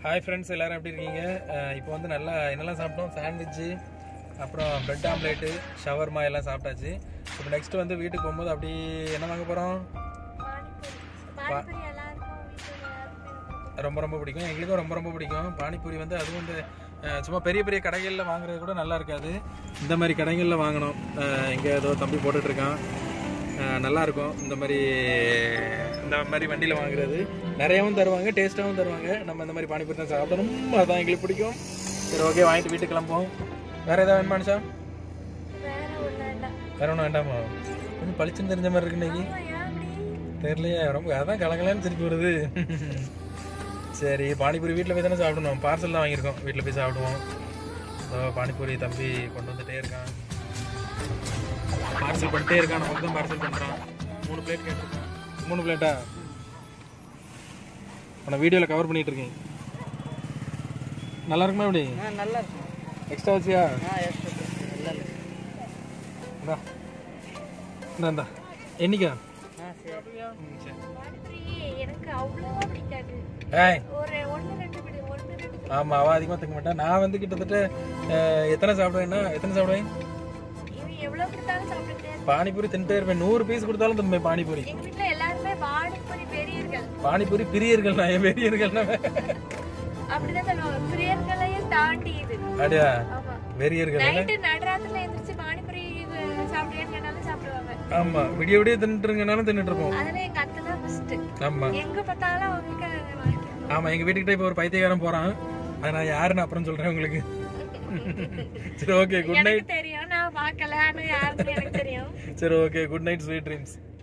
Hi friends எல்லாரும் எப்படி இருக்கீங்க அஹ் இப்போ வந்து நல்லா என்னெல்லாம் சாப்பிட்டோம் சாண்ட்விட்சு அப்புறம் பிரெட் ஆம்லேட்டு ஷவர்மா எல்லாம் சாப்பிட்டாச்சு இப்போ நெக்ஸ்ட் வந்து வீட்டுக்கு போகும்போது அப்படி என்ன வாங்க போகிறோம் பானிபூரி எல்லாருக்கும் வீட்டுல எல்லாருக்குமே ரொம்ப பிடிக்கும். ரொம்ப ரொம்ப பிடிக்கும் எங்களுக்கும் ரொம்ப ரொம்ப பிடிக்கும் பானிபூரி வந்து அதுவும் இந்த அஹ், சும்மா பெரிய பெரிய கடைகளில் வாங்குறது கூட நல்லா இருக்காது இந்த மாதிரி கடைகளில் வாங்கணும் அஹ், இங்கே ஏதோ தம்பி போட்டுட்டு இருக்கான் அஹ், நல்லா இருக்கும் இந்த மாதிரி இந்த மாதிரி வண்டியில் வாங்குறது நிறையாவும் தருவாங்க டேஸ்ட்டாகவும் தருவாங்க நம்ம இந்த மாதிரி பானிபூரி தான் சாப்பிடணும் அதுதான் எங்களுக்கு பிடிக்கும் சரி ஓகே வாங்கிட்டு வீட்டுக்கு கிளம்புவோம் வேறு ஏதாவது வேணுமா நிஷா வேற ஒண்ணும் இல்ல. வேற ஒன்றும் வேண்டாமா கொஞ்சம் பளிச்சுன்னு தெரிஞ்ச மாதிரி இருக்கு இன்னைக்கு ஆமா, ஏன் அப்படி? தெரியலையே ரொம்ப அதான் கலகலன்னு திருப்பி வருது சரி பானிபூரி வீட்டில் போய் தானே சாப்பிடணும் பார்சல் தான் வாங்கியிருக்கோம் வீட்டில் போய் சாப்பிடுவோம் ஸோ பானிபூரி தம்பி கொண்டு வந்துட்டே இருக்கான் பார்சல் பண்ணிட்டே இருக்கான் நமக்கு தான் பார்சல் பண்ணுறான் மூணு பிளேட் கேட்டிருக்கான் மூணு பிளேட்டா நான் வீடியோவில் கவர் பண்ணிட்டு இருக்கேன் நல்லா இருக்குமா இப்படி நல்லா இருக்கும் எக்ஸ்ட்ரா வச்சியா ஆ எஸ் நல்லா இருக்கு இந்தா இந்தா இந்தா என்னைக்கா ஆ சரி ம், சரி பானிபூரி எனக்கு அவ்வளவா பிடிக்காது ஏய் ஒரு ஒண்ணு ரெண்டு பிடி ஒண்ணு ரெண்டு பிடி ஆமா அவ அதிகமா திங்க மாட்டா நான் வந்து கிட்டத்தட்ட அஹ், எத்தனை சாப்பிடுவேன்னா எத்தனை சாப்பிடுவேன் இவன் எவ்வளவு கொடுத்தாலும் சாப்பிட்டுட்டே இருப்பான். பானிபூரி தின்ட்டே இருப்பேன் நூறு பீஸ் கொடுத்தாலும் திம்பேன் பானிபூரி எங்க வீட்டுல எல்லாருமே பானிபூரி பெரியர்கள் பானிபூரி பிரியர்கள் நான் என் பெரியர்கள் அப்படிதான் சொல்லுவாங்க பிரியர்களையும் தாண்டி இது அப்படியா ஆமா வெறியர்கள் நைட்டு நடுராத்திரில எந்திரிச்சு பானிபூரி சாப்பிடுவேன்னு கேட்டாலும் சாப்பிடுவாங்க ஆமா விடிய விடிய தின்னுட்டுருங்கனாலும் தின்னுட்டு இருப்போம் அதுல எங்க அத்தை தான் ஃபர்ஸ்ட் ஆமா எங்க பார்த்தாலும் அவங்களுக்கு அதை வாங்கிக்கணும் ஆமா எங்க வீட்டுக்கிட்ட இப்ப ஒரு பைத்தியக்காரன் போறான் அது நான் யாருன்னு அப்புறம் சொல்றேன் உங்களுக்கு சரி ஓகே குட் நைட் எனக்கு தெரியும் நான் பார்க்கல ஆனா யாருன்னு எனக்கு தெரியும் சரி okay good night sweet dreams